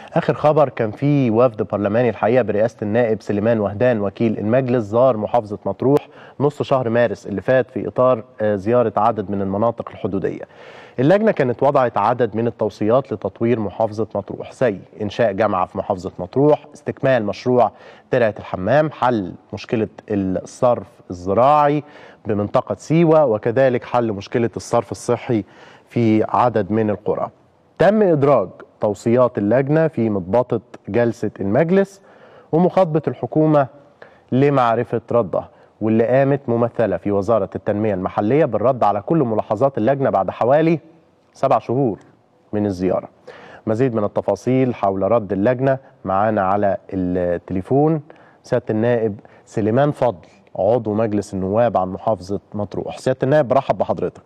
اخر خبر كان في وفد برلماني الحقيقه برئاسه النائب سليمان وهدان وكيل المجلس زار محافظه مطروح نص شهر مارس اللي فات في اطار آه، زياره عدد من المناطق الحدوديه. اللجنه كانت وضعت عدد من التوصيات لتطوير محافظه مطروح زي انشاء جامعه في محافظه مطروح، استكمال مشروع ترعه الحمام، حل مشكله الصرف الزراعي بمنطقه سيوه وكذلك حل مشكله الصرف الصحي في عدد من القرى. تم ادراج توصيات اللجنه في مضبطه جلسه المجلس ومخاطبه الحكومه لمعرفه ردها واللي قامت ممثله في وزاره التنميه المحليه بالرد على كل ملاحظات اللجنه بعد حوالي سبع شهور من الزياره. مزيد من التفاصيل حول رد اللجنه معانا على التليفون سياده النائب سليمان فضل عضو مجلس النواب عن محافظه مطروح. سياده النائب برحب بحضرتك.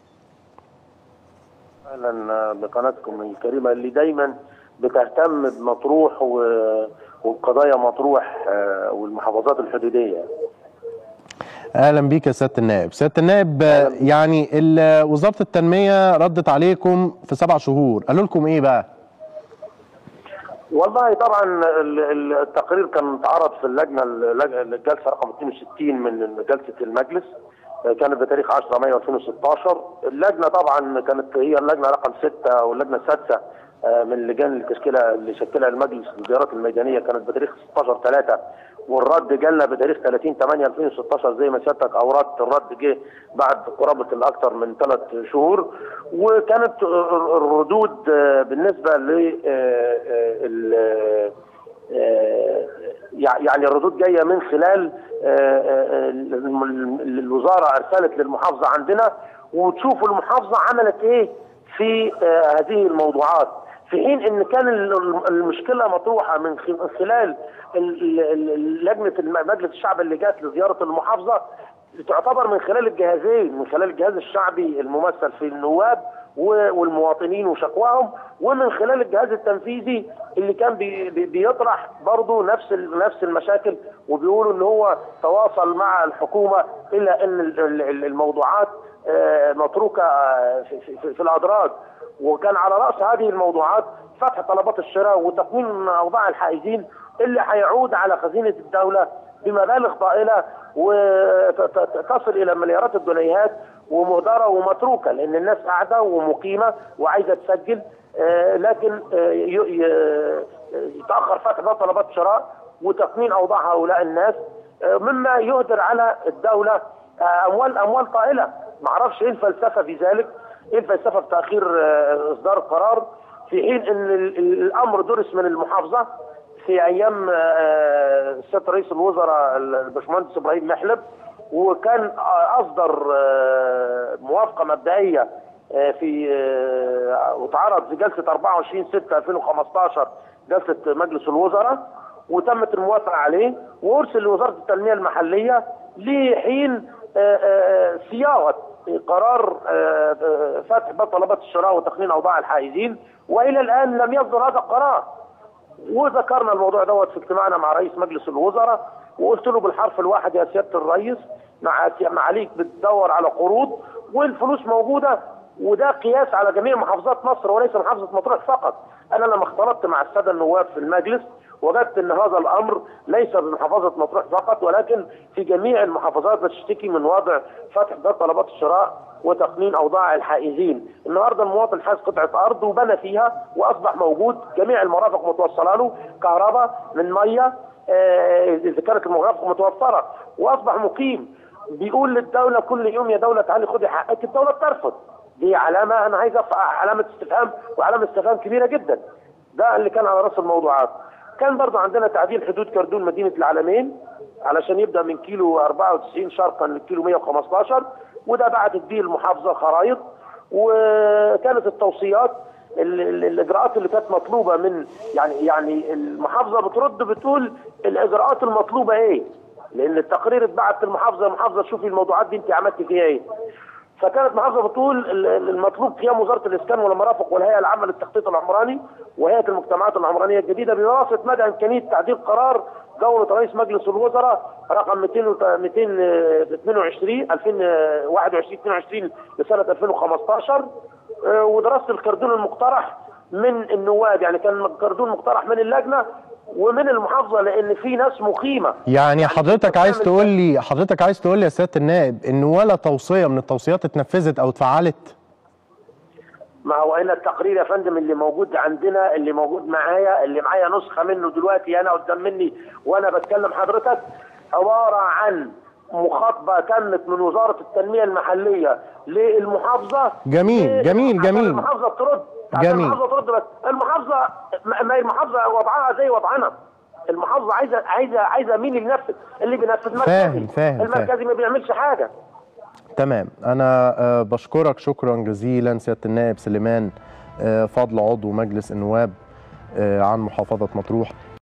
اهلا بقناتكم الكريمه اللي دايما بتهتم بمطروح و- وبقضايا مطروح آه، والمحافظات الحدوديه اهلا بيك يا سياده النائب سياده النائب آه، يعني ال- وزاره التنميه ردت عليكم في سبع شهور قالوا لكم ايه بقى والله طبعا ال- ال- التقرير كان اتعرض في اللجنه اللج- الجلسه رقم 62 من جلسه المجلس آه، كانت بتاريخ 10 مايو 2016 اللجنه طبعا كانت هي اللجنه رقم 6 او اللجنه السادسه آه، من اللجان التشكيله اللي شكلها المجلس للزيارات الميدانيه كانت بتاريخ 16 3 والرد جالنا بتاريخ 30 8 2016 زي ما سيادتك اوردت الرد جه بعد قرابه الاكثر من ثلاث شهور وكانت الردود آه، بالنسبه ل آه، آه، ال- آه، يع- يعني الردود جايه من خلال آه، آه، الم- الم- الوزاره ارسلت للمحافظه عندنا وتشوفوا المحافظه عملت ايه في آه، هذه الموضوعات في حين ان كان ال- المشكله مطروحه من خ- من خلال ال- ال- ال- لجنه الم- مجلس الشعب اللي جات لزياره المحافظه تعتبر من خلال الجهازين من خلال الجهاز الشعبي الممثل في النواب و- والمواطنين وشكواهم ومن خلال الجهاز التنفيذي اللي كان بي بي بيطرح برضه نفس ال- نفس المشاكل وبيقولوا ان هو تواصل مع الحكومه الا ان ال- ال- الموضوعات آه، متروكه آه، في, في, في الادراج وكان على راس هذه الموضوعات فتح طلبات الشراء وتقويم اوضاع الحائزين اللي هيعود على خزينه الدوله بمبالغ طائله وتصل الى مليارات الجنيهات ومهدره ومتروكه لان الناس قاعده ومقيمه وعايزه تسجل آه، لكن آه، ي- ي- يتاخر فتح باب طلبات شراء وتقنين اوضاع هؤلاء الناس آه، مما يهدر على الدوله آه، اموال اموال طائله معرفش ايه الفلسفه في ذلك ايه الفلسفه في تاخير آه، اصدار قرار في حين ان ال- ال- الامر درس من المحافظه في ايام آه، السيد رئيس الوزراء الباشمهندس ابراهيم محلب وكان آه، اصدر آه، موافقه مبدئيه آه، في آه، واتعرض في جلسه 24 6 2015 جلسه مجلس الوزراء وتمت الموافقه عليه وارسل لوزاره التنميه المحليه لحين آه، آه، صياغه قرار آه، آه، فتح باب طلبات الشراء وتقنين اوضاع الحائزين والى الان لم يصدر هذا القرار وذكرنا الموضوع دوت في اجتماعنا مع رئيس مجلس الوزراء وقلت له بالحرف الواحد يا سياده الرئيس مع معاليك بتدور على قروض والفلوس موجوده وده قياس على جميع محافظات مصر وليس محافظه مطروح فقط انا لما اختلطت مع الساده النواب في المجلس وجدت ان هذا الامر ليس بمحافظه مطروح فقط ولكن في جميع المحافظات بتشتكي من وضع فتح باب طلبات الشراء وتقنين اوضاع الحائزين النهارده المواطن حاز قطعه ارض وبنى فيها واصبح موجود جميع المرافق متوصله له كهرباء من ميه آه، اذا كانت المرافق متوفره واصبح مقيم بيقول للدوله كل يوم يا دوله تعالي خدي حقك الدوله بترفض دي علامه انا عايز أرفع علامه استفهام وعلامه استفهام كبيره جدا ده اللي كان على راس الموضوعات كان برضو عندنا تعديل حدود كردون مدينه العالمين علشان يبدا من كيلو 94 شرقا للكيلو 115 وده بعتت بيه المحافظه خرائط وكانت التوصيات ال- ال- الاجراءات اللي كانت مطلوبه من يعني يعني المحافظه بترد بتقول الاجراءات المطلوبه ايه؟ لان التقرير اتبعت المحافظه المحافظه شوفي الموضوعات دي انت عملتي فيها ايه؟ فكانت محافظه بتقول ال- ال- المطلوب قيام وزاره الاسكان والمرافق والهيئه العامه للتخطيط العمراني وهيئه المجتمعات العمرانيه الجديده بدراسه مدى امكانيه تعديل قرار دوله رئيس مجلس الوزراء رقم 200 وت- 222 2021 22 لسنه 2015 آه، ودراسه الكردون المقترح من النواب يعني كان كردون مقترح من اللجنه ومن المحافظه لان في ناس مقيمه يعني حضرتك عايز بتعمل- تقول لي حضرتك عايز تقول لي يا سياده النائب ان ولا توصيه من التوصيات اتنفذت او اتفعلت ما هو هنا التقرير يا فندم اللي موجود عندنا اللي موجود معايا اللي معايا نسخه منه دلوقتي انا قدام مني وانا بتكلم حضرتك عباره عن مخاطبه تمت من وزاره التنميه المحليه للمحافظه جميل، ل- جميل، عشان جميل. المحافظه ترد عشان جميل. المحافظه ترد بس المحافظه ما ما هي المحافظه وضعها زي وضعنا المحافظه عايزه عايزه عايزه مين اللي بينفذ اللي بينفذ مركزي فاهم، فاهم، المركزي ما بيعملش حاجه تمام انا آه، بشكرك شكرا جزيلا سياده النائب سليمان آه، فضل عضو مجلس النواب آه، عن محافظه مطروح